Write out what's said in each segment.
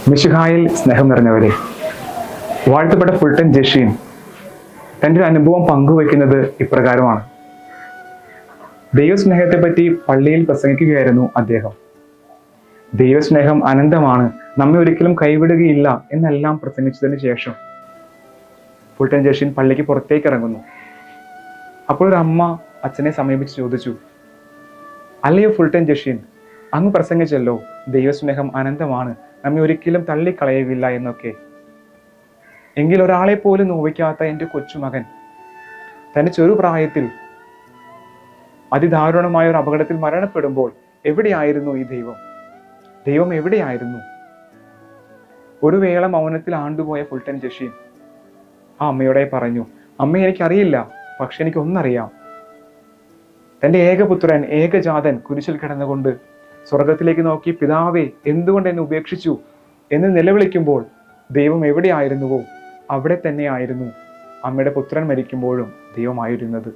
മിശുഹായിൽ സ്നേഹം നിറഞ്ഞവരെ വാഴ്ത്തപ്പെട്ട ഫുൾട്ടൻ ജഷീൻ തൻ്റെ ഒരു അനുഭവം പങ്കുവെക്കുന്നത് ഇപ്രകാരമാണ് ദൈവസ്നേഹത്തെ പറ്റി പള്ളിയിൽ പ്രസംഗിക്കുകയായിരുന്നു അദ്ദേഹം ദൈവസ്നേഹം അനന്തമാണ് നമ്മെ ഒരിക്കലും കൈവിടുകയില്ല എന്നെല്ലാം പ്രസംഗിച്ചതിന് ശേഷം ഫുൾട്ടൻ ജഷീൻ പള്ളിക്ക് പുറത്തേക്ക് ഇറങ്ങുന്നു അപ്പോൾ ഒരു അമ്മ അച്ഛനെ സമീപിച്ച് ചോദിച്ചു അല്ലയോ ഫുൾട്ടൻ ജഷീൻ അങ്ങ് പ്രസംഗിച്ചല്ലോ ദൈവസ്നേഹം അനന്തമാണ് നമ്മെ ഒരിക്കലും തള്ളിക്കളയുകയില്ല എന്നൊക്കെ എങ്കിൽ ഒരാളെ പോലും നോവിക്കാത്ത എൻ്റെ കൊച്ചുമകൻ തൻ്റെ ചെറുപ്രായത്തിൽ അതിദാരുണമായ ഒരു അപകടത്തിൽ മരണപ്പെടുമ്പോൾ എവിടെയായിരുന്നു ഈ ദൈവം ദൈവം എവിടെയായിരുന്നു ഒരു വേള മൗനത്തിൽ ആണ്ടുപോയ ഫുൾട്ടൻ ജഷീൻ ആ അമ്മയോടെ പറഞ്ഞു അമ്മ എനിക്കറിയില്ല പക്ഷെ എനിക്ക് ഒന്നറിയാം തന്റെ ഏകപുത്രൻ ഏകജാതൻ കുരിശിൽ കിടന്നുകൊണ്ട് സ്വർഗത്തിലേക്ക് നോക്കി പിതാവേ എന്തുകൊണ്ട് എന്നെ ഉപേക്ഷിച്ചു എന്ന് നിലവിളിക്കുമ്പോൾ ദൈവം എവിടെയായിരുന്നുവോ അവിടെ തന്നെയായിരുന്നു അമ്മയുടെ പുത്രൻ മരിക്കുമ്പോഴും ദൈവമായിരുന്നത്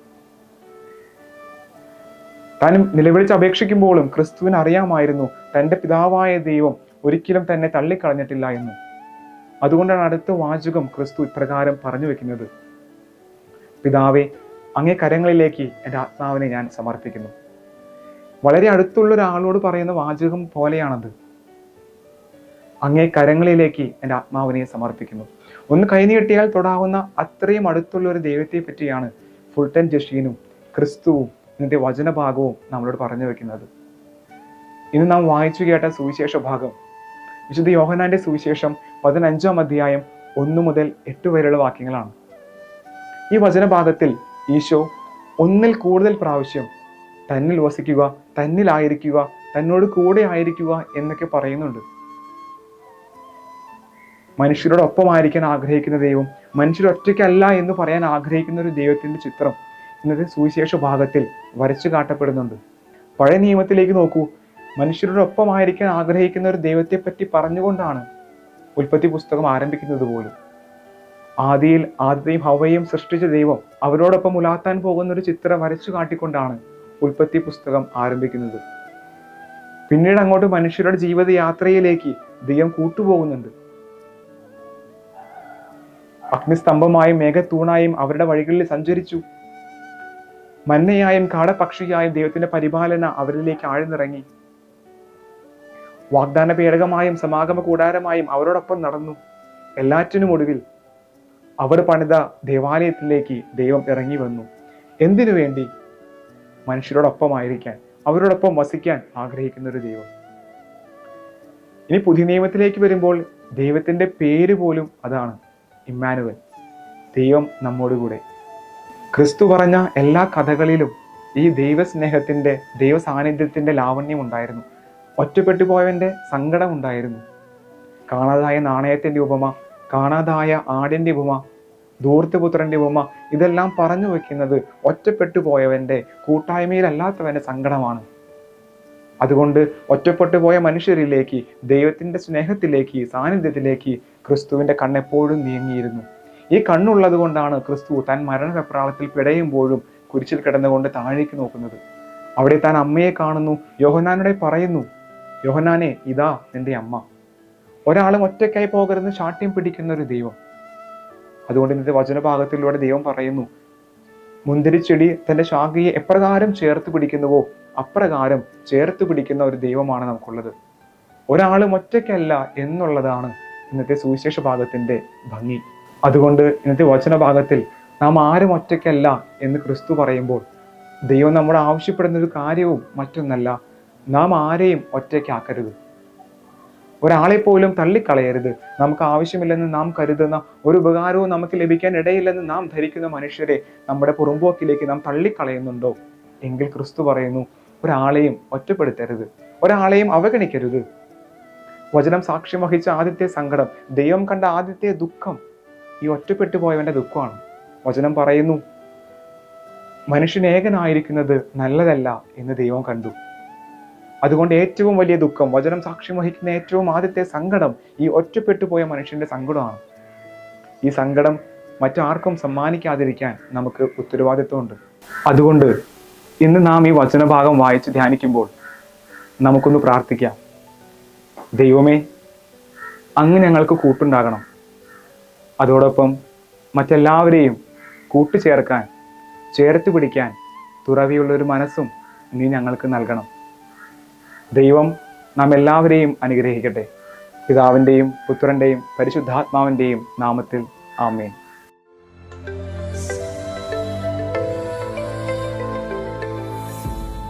താൻ നിലവിളിച്ച് അപേക്ഷിക്കുമ്പോഴും ക്രിസ്തുവിന് അറിയാമായിരുന്നു തന്റെ പിതാവായ ദൈവം ഒരിക്കലും തന്നെ തള്ളിക്കളഞ്ഞിട്ടില്ല എന്ന് അതുകൊണ്ടാണ് അടുത്ത വാചകം ക്രിസ്തു ഇപ്രകാരം പറഞ്ഞു വെക്കുന്നത് പിതാവേ അങ്ങേ കരങ്ങളിലേക്ക് എൻ്റെ ആത്മാവിനെ ഞാൻ സമർപ്പിക്കുന്നു വളരെ അടുത്തുള്ള ഒരാളോട് പറയുന്ന വാചകം പോലെയാണത് അങ്ങേ കരങ്ങളിലേക്ക് എൻ്റെ ആത്മാവിനെ സമർപ്പിക്കുന്നു ഒന്ന് കൈനീട്ടിയാൽ തൊടാവുന്ന അത്രയും അടുത്തുള്ള ഒരു ദൈവത്തെ പറ്റിയാണ് ഫുൾട്ടൻ ജഷീനും ക്രിസ്തുവും ഇന്നത്തെ വചനഭാഗവും നമ്മളോട് പറഞ്ഞു വെക്കുന്നത് ഇന്ന് നാം വായിച്ചു കേട്ട സുവിശേഷ ഭാഗം വിശുദ്ധ യോഹനാന്റെ സുവിശേഷം പതിനഞ്ചാം അധ്യായം ഒന്നു മുതൽ എട്ട് വരെയുള്ള വാക്യങ്ങളാണ് ഈ വചനഭാഗത്തിൽ ഈശോ ഒന്നിൽ കൂടുതൽ പ്രാവശ്യം തന്നിൽ വസിക്കുക തന്നിലായിരിക്കുക തന്നോട് കൂടെ ആയിരിക്കുക എന്നൊക്കെ പറയുന്നുണ്ട് മനുഷ്യരോടൊപ്പമായിരിക്കാൻ ആഗ്രഹിക്കുന്ന ദൈവം മനുഷ്യരൊറ്റയ്ക്കല്ല എന്ന് പറയാൻ ആഗ്രഹിക്കുന്ന ഒരു ദൈവത്തിന്റെ ചിത്രം ഇന്നത്തെ സുവിശേഷ ഭാഗത്തിൽ വരച്ചു കാട്ടപ്പെടുന്നുണ്ട് പഴയ നിയമത്തിലേക്ക് നോക്കൂ മനുഷ്യരോടൊപ്പമായിരിക്കാൻ ആഗ്രഹിക്കുന്ന ഒരു ദൈവത്തെ പറ്റി പറഞ്ഞുകൊണ്ടാണ് ഉൽപ്പത്തി പുസ്തകം ആരംഭിക്കുന്നത് പോലും ആദിയിൽ ആദ്യത്തെയും ഹവയും സൃഷ്ടിച്ച ദൈവം അവരോടൊപ്പം ഉലാത്താൻ പോകുന്ന ഒരു ചിത്രം വരച്ചു കാട്ടിക്കൊണ്ടാണ് ഉൽപ്പത്തി പുസ്തകം ആരംഭിക്കുന്നത് പിന്നീട് അങ്ങോട്ട് മനുഷ്യരുടെ ജീവിത യാത്രയിലേക്ക് ദൈവം കൂട്ടുപോകുന്നുണ്ട് അഗ്നിസ്തംഭമായും മേഘത്തൂണായും അവരുടെ വഴികളിൽ സഞ്ചരിച്ചു മന്നയായും കാടപക്ഷിയായും ദൈവത്തിന്റെ പരിപാലന അവരിലേക്ക് ആഴ്ന്നിറങ്ങി വാഗ്ദാന പേടകമായും സമാഗമ കൂടാരമായും അവരോടൊപ്പം നടന്നു എല്ലാറ്റിനും ഒടുവിൽ അവർ പണിത ദേവാലയത്തിലേക്ക് ദൈവം ഇറങ്ങി വന്നു എന്തിനു വേണ്ടി മനുഷ്യരോടൊപ്പമായിരിക്കാൻ അവരോടൊപ്പം വസിക്കാൻ ആഗ്രഹിക്കുന്ന ഒരു ദൈവം ഇനി പുതിയ നിയമത്തിലേക്ക് വരുമ്പോൾ ദൈവത്തിന്റെ പേര് പോലും അതാണ് ഇമ്മാനുവൽ ദൈവം നമ്മോടുകൂടെ ക്രിസ്തു പറഞ്ഞ എല്ലാ കഥകളിലും ഈ ദൈവസ്നേഹത്തിന്റെ ദൈവ സാന്നിധ്യത്തിന്റെ ലാവണ്യം ഉണ്ടായിരുന്നു ഒറ്റപ്പെട്ടു പോയവന്റെ സങ്കടം ഉണ്ടായിരുന്നു കാണാതായ നാണയത്തിന്റെ ഉപമ കാണാതായ ആടിന്റെ ഉപമ ധൂർത്തപുത്രന്റെ ഉപമ ഇതെല്ലാം പറഞ്ഞു വെക്കുന്നത് ഒറ്റപ്പെട്ടു പോയവന്റെ കൂട്ടായ്മയിലല്ലാത്തവന്റെ സങ്കടമാണ് അതുകൊണ്ട് ഒറ്റപ്പെട്ടു പോയ മനുഷ്യരിലേക്ക് ദൈവത്തിന്റെ സ്നേഹത്തിലേക്ക് സാന്നിധ്യത്തിലേക്ക് ക്രിസ്തുവിന്റെ കണ്ണെപ്പോഴും നീങ്ങിയിരുന്നു ഈ കണ്ണുള്ളത് കൊണ്ടാണ് ക്രിസ്തു താൻ മരണവെപ്രാളത്തിൽ പിടയുമ്പോഴും കുരിശിൽ കിടന്നുകൊണ്ട് താഴേക്ക് നോക്കുന്നത് അവിടെ താൻ അമ്മയെ കാണുന്നു യോഹനാനോടെ പറയുന്നു യോഹനാനെ ഇതാ നിന്റെ അമ്മ ഒരാളും ഒറ്റയ്ക്കായി പോകരുതെന്ന് ശാഠ്യം പിടിക്കുന്ന ഒരു ദൈവം അതുകൊണ്ട് ഇന്നത്തെ വചനഭാഗത്തിലൂടെ ദൈവം പറയുന്നു മുന്തിരിച്ചെടി തന്റെ ശാഖയെ എപ്രകാരം ചേർത്ത് പിടിക്കുന്നുവോ അപ്രകാരം ചേർത്ത് പിടിക്കുന്ന ഒരു ദൈവമാണ് നമുക്കുള്ളത് ഒരാളും ഒറ്റയ്ക്കല്ല എന്നുള്ളതാണ് ഇന്നത്തെ സുവിശേഷ ഭാഗത്തിന്റെ ഭംഗി അതുകൊണ്ട് ഇന്നത്തെ വചനഭാഗത്തിൽ നാം ആരും ഒറ്റയ്ക്കല്ല എന്ന് ക്രിസ്തു പറയുമ്പോൾ ദൈവം നമ്മോട് ആവശ്യപ്പെടുന്ന ഒരു കാര്യവും മറ്റൊന്നല്ല നാം ആരെയും ഒറ്റയ്ക്കാക്കരുത് ഒരാളെ പോലും തള്ളിക്കളയരുത് നമുക്ക് ആവശ്യമില്ലെന്ന് നാം കരുതുന്ന ഒരു ഉപകാരവും നമുക്ക് ലഭിക്കാൻ ഇടയില്ലെന്ന് നാം ധരിക്കുന്ന മനുഷ്യരെ നമ്മുടെ പുറമ്പോക്കിലേക്ക് നാം തള്ളിക്കളയുന്നുണ്ടോ എങ്കിൽ ക്രിസ്തു പറയുന്നു ഒരാളെയും ഒറ്റപ്പെടുത്തരുത് ഒരാളെയും അവഗണിക്കരുത് വചനം സാക്ഷ്യം വഹിച്ച ആദ്യത്തെ സങ്കടം ദൈവം കണ്ട ആദ്യത്തെ ദുഃഖം ഈ ഒറ്റപ്പെട്ടു പോയവന്റെ ദുഃഖമാണ് വചനം പറയുന്നു മനുഷ്യൻ ഏകനായിരിക്കുന്നത് നല്ലതല്ല എന്ന് ദൈവം കണ്ടു അതുകൊണ്ട് ഏറ്റവും വലിയ ദുഃഖം വചനം സാക്ഷ്യം വഹിക്കുന്ന ഏറ്റവും ആദ്യത്തെ സങ്കടം ഈ ഒറ്റപ്പെട്ടു പോയ മനുഷ്യന്റെ സങ്കടമാണ് ഈ സങ്കടം മറ്റാർക്കും സമ്മാനിക്കാതിരിക്കാൻ നമുക്ക് ഉത്തരവാദിത്വമുണ്ട് അതുകൊണ്ട് ഇന്ന് നാം ഈ വചനഭാഗം വായിച്ച് ധ്യാനിക്കുമ്പോൾ നമുക്കൊന്ന് പ്രാർത്ഥിക്കാം ദൈവമേ അങ്ങ് ഞങ്ങൾക്ക് കൂട്ടുണ്ടാകണം അതോടൊപ്പം മറ്റെല്ലാവരെയും കൂട്ടുചേർക്കാൻ ചേർത്ത് പിടിക്കാൻ തുറവിയുള്ളൊരു മനസ്സും നീ ഞങ്ങൾക്ക് നൽകണം ദൈവം നാം എല്ലാവരെയും അനുഗ്രഹിക്കട്ടെ പിതാവിൻ്റെയും പുത്രൻ്റെയും പരിശുദ്ധാത്മാവിൻ്റെയും നാമത്തിൽ ആമേൻ